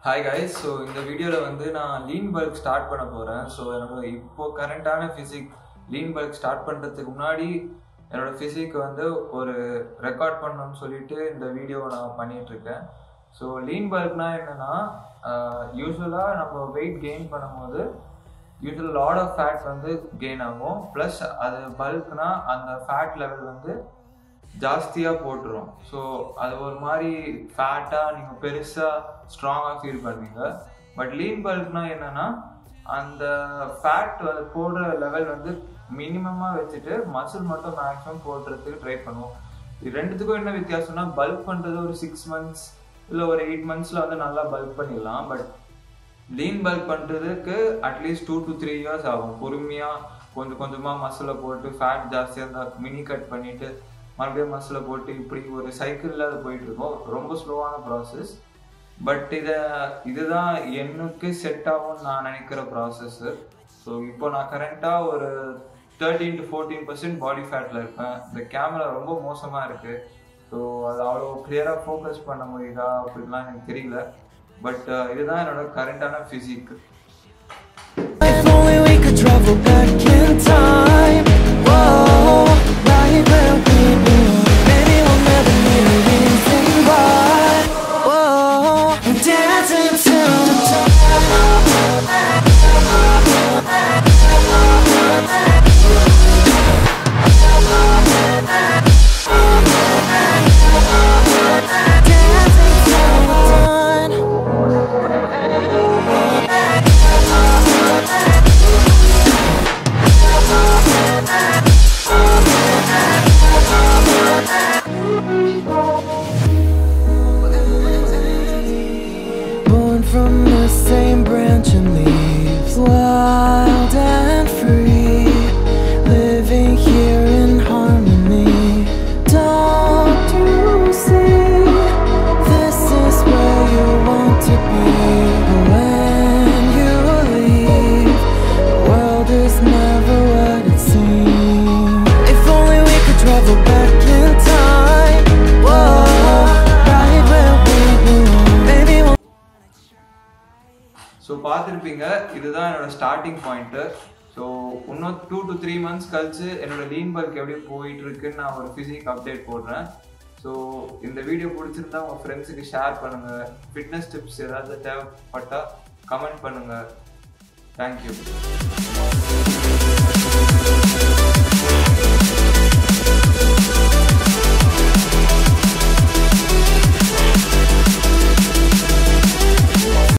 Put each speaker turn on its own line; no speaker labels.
Hi guys so இந்த வீடியோவில் வந்து நான் லீன் பல்க் ஸ்டார்ட் பண்ண போகிறேன் ஸோ என்னோட இப்போ கரண்ட்டான ஃபிசிக் லீன் பல்க் ஸ்டார்ட் பண்ணுறதுக்கு முன்னாடி என்னோட ஃபிசிக் வந்து ஒரு ரெக்கார்ட் பண்ணணும்னு சொல்லிட்டு இந்த வீடியோவை நான் பண்ணிட்டு இருக்கேன் ஸோ லீன் பல்க்னா என்னென்னா யூஸ்வலாக நம்ம வெயிட் கெயின் பண்ணும்போது யூஸ்வல் லாட் ஆஃப் ஃபேட் வந்து கெயின் ஆகும் ப்ளஸ் அது பல்க்னா அந்த ஃபேட் லெவல் வந்து ஜாஸ்தியாக போட்டுரும் ஸோ அது ஒரு மாதிரி ஃபேட்டாக நீங்கள் பெருசாக ஸ்ட்ராங்காக ஃபீல் பண்ணுவீங்க பட் லீன் பல்க்னா என்னென்னா அந்த ஃபேட் வந்து போடுற லெவல் வந்து மினிமமாக வச்சுட்டு மசில் மட்டும் மேக்ஸிமம் போடுறதுக்கு ட்ரை பண்ணுவோம் இது ரெண்டுத்துக்கும் என்ன வித்தியாசம்னா பல்க் பண்ணுறது ஒரு சிக்ஸ் மந்த்ஸ் இல்லை ஒரு எயிட் மந்த்ஸில் வந்து நல்லா பல்க் பண்ணிடலாம் பட் லீன் பல்க் பண்ணுறதுக்கு at least two to three years ஆகும் பொறுமையாக கொஞ்சம் கொஞ்சமாக மசிலை போட்டு ஃபேட் ஜாஸ்தியாக இருந்தால் மினி கட் பண்ணிவிட்டு மறுபடியும் மசிலை போட்டு இப்படி ஒரு சைக்கிளில் அது போயிட்டு இருக்கோம் ரொம்ப ஸ்லோவான ப்ராசஸ் பட் இதை இதுதான் எனக்கு செட் ஆகும்னு நான் நினைக்கிற ப்ராசஸ்ஸு ஸோ இப்போ நான் கரண்ட்டாக ஒரு thirteen to fourteen percent body ஃபேட்டில் இருப்பேன் இந்த கேமரா ரொம்ப மோசமாக இருக்குது ஸோ அது அவ்வளோ கிளியராக ஃபோக்கஸ் பண்ண முடியுதா அப்படிலாம் எனக்கு தெரியல பட் இதுதான் என்னோட கரண்டான physique
If only we could travel back in time. Whoa, right where we belong. Maybe we'll never need a reason why. Whoa, we're dancing till the dawn. Dancing till the dawn. Born from the same branch and leaves, wild and free, living here in harmony. Don't you see? This is where you want to be. But when you leave, the world is never what it seems. If only we could travel back in time. Whoa, right where we belong. Maybe we'll
so பார்த்துருப்பீங்க இதுதான் என்னோட starting point so இன்னும் two to three months கழிச்சு என்னோட lean bulk எப்படி போயிட்டு இருக்குன்னு நான் ஒரு ஃபிசிக் அப்டேட் போடுறேன் ஸோ இந்த வீடியோ பிடிச்சிருந்தா உங்கள் ஃப்ரெண்ட்ஸுக்கு ஷேர் பண்ணுங்கள் ஃபிட்னஸ் டிப்ஸ் ஏதாவது தேவைப்பட்டால் கமெண்ட் பண்ணுங்கள் தேங்க்யூ